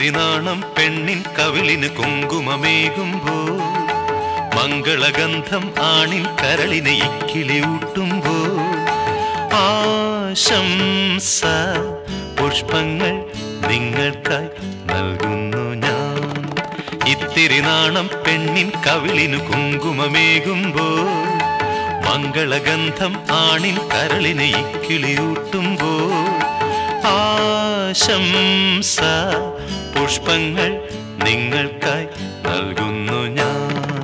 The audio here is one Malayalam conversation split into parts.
ഇത്തിരി നാണം പെണ്ണിൻ കവിളിന് കുങ്കുമമേകുമ്പോ മംഗളഗന്ധം ആണിൻ കരളിനെ ഇക്കിളി ഊട്ടുമ്പോ ആശംസ പുഷ്പങ്ങൾ നിങ്ങൾക്കായി നൽകുന്നു ഞാൻ ഇത്തിരി നാണം പെണ്ണിൻ കവിളിനു കുങ്കുമമേകുമ്പോ മംഗളഗന്ധം ആണിൻ കരളിനെ ഇക്കിളിയൂട്ടുമ്പോ ആശംസ പുഷ്പങ്ങൾ നിങ്ങൾക്കായി നൽകുന്നു ഞാൻ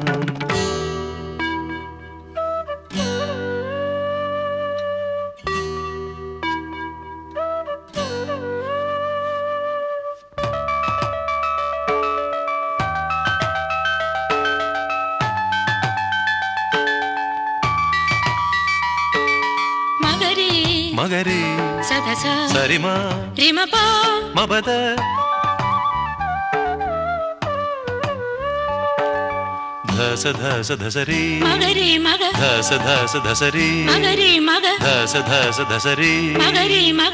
മകരേ മകരേ സദസ സരിമ രിമപ മബദ ധസ ധസ ധസരേ മകരേ മക ധസ ധസ ധസരേ മകരേ മക ധസ ധസ ധസരേ മകരേ മക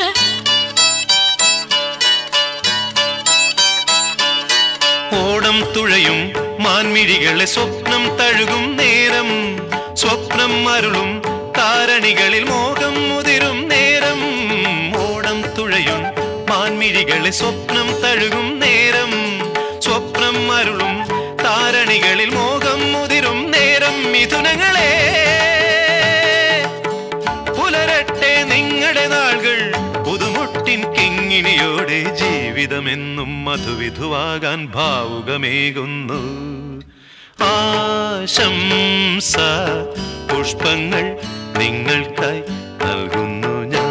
ഓണം തുഴയും മാൻമിഴികളെ സ്വപ്നം തഴുകും നേരം സ്വപ്നം അരുളും താരണികളിൽ മോഹം മുതിരും നേരം ഓണം തുഴയും മാൻമിഴികളെ സ്വപ്നം തഴുകും നേരം സ്വപ്നം അരുളും താരണികളിൽ മോഹം മുതിരും നേരം മിഥുനങ്ങളെ പുലരട്ടെ നിങ്ങളുടെ നാളുകൾ പുതുമുട്ടിൻ കിങ്ങിണിയോടെ ജീവിതമെന്നും മധുവിധുവാകാൻ ഭാവുകമേകുന്നു ആശംസ പുഷ്പങ്ങൾ നിങ്ങൾക്കായി നൽകുന്നു ഞാൻ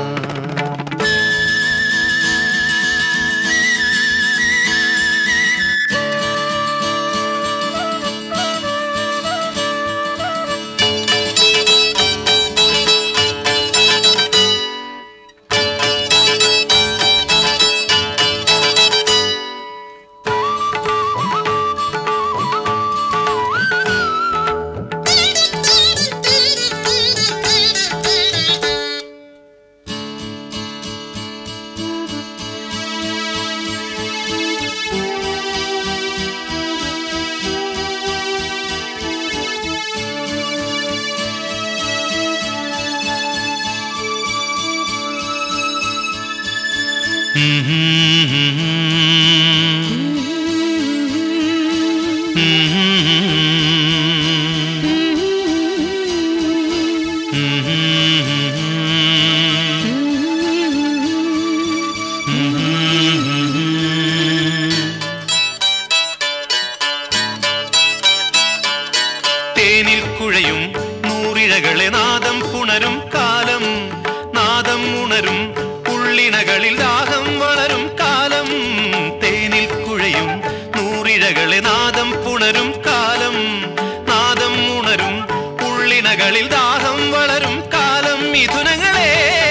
തേനിൽ കുഴയും നൂറിഴകളെ നാദം പുണരും കാലം നാദം ഉണരും ഉള്ളിണകളിൽ ദാഹം വളരും കാലം തേനിൽ കുഴയും നൂറിഴകളെ നാദം പുണരും കാലം നാദം ഉണരും ഉള്ളിണകളിൽ ദാഹം വളരും കാലം മിഥുനങ്ങളെ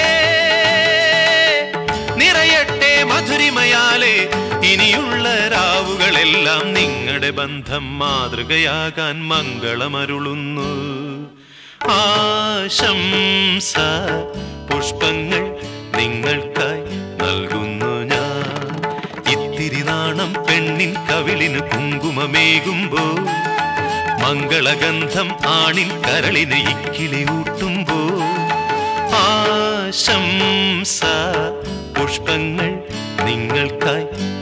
നിറയട്ടെ മധുരിമയാലെ ഇനിയുള്ള രാവുകളെല്ലാം നിങ്ങളുടെ ബന്ധം മാതൃകയാകാൻ മംഗളമരുളുന്നു ആശംസ പുഷ്പങ്ങൾ നിങ്ങൾക്കായി നൽകുന്നു ഞാൻ ഇത്തിരി നാണം പെണ്ണിൻ കവിളിന് കുങ്കുമമേകുമ്പോ മംഗളഗന്ധം ആണിൻ കരളിന് ഇക്കിളി ഊട്ടുമ്പോ ആശംസ പുഷ്പങ്ങൾ നിങ്ങൾക്കായി